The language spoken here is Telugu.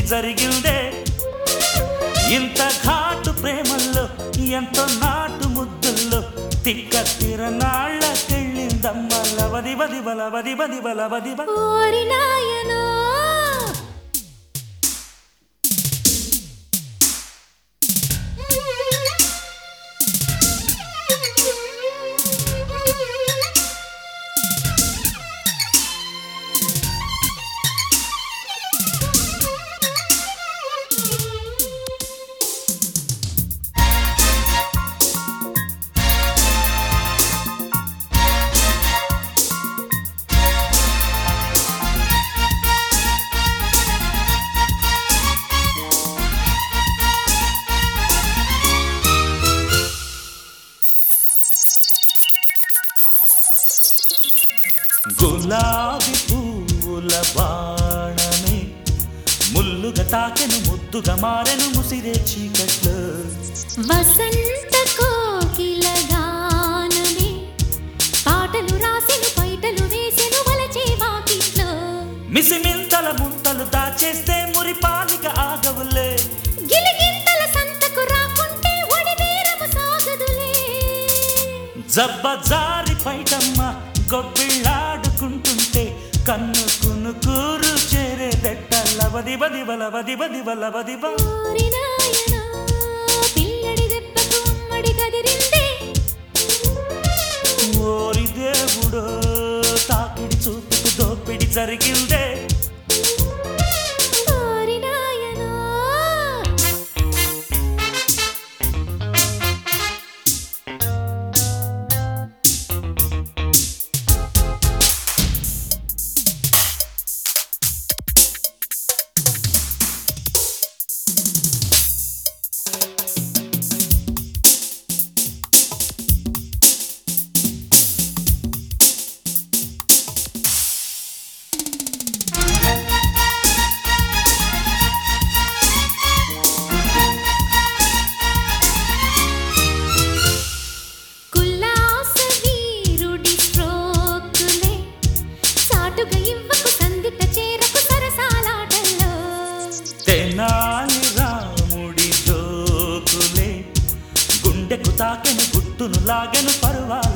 జరిగిందే ఇంత ఘాటు ప్రేమల్లో ఎంతో నాటు ముద్దుల్లో తిక్క తిరనాళ్ళకెళ్ళిందమ్మ లవది బది బల బది బది బల బది బ ఓరి నాయనో గులాబీ పువ్వుల బాణమే ముల్లుగా తాకెను ముద్దుగా మారెను ముసిరే చీకట్లు వసంత కోకిల గానమే పాటలు రాసెను పైటలు వేసెను వలచే వాకిట్లో మిసిమింతల ముంతలు దాచేస్తే మురిపాలిక ఆగవులే గిలిగింతల సంతకు రాకుంటే ఒడివేరము సాగదులే జబ్బ జారి పైటమ్మ గొబ్బిళ్ళాడుకుంటుంటే కన్ను కును కూరు చేరేదెట్ట లవది బది బల బది బది బల బది బ ఓరి నాయనా పిల్లడి దెబ్బకు అమ్మడి కదిరిందే ఓరి దేవుడో తాకిడి చూపుకు దోపిడి జరిగిందే ఓరి నాయనా కుల్లాస వీరుడి స్ట్రోకులే సాటుగా ఇవ్వకు సందిట చేరకు సరసాలాటల్లో తెనాలి రాముడి జోకులే గుండెకు తాకెను గుట్టును లాగెను పరువా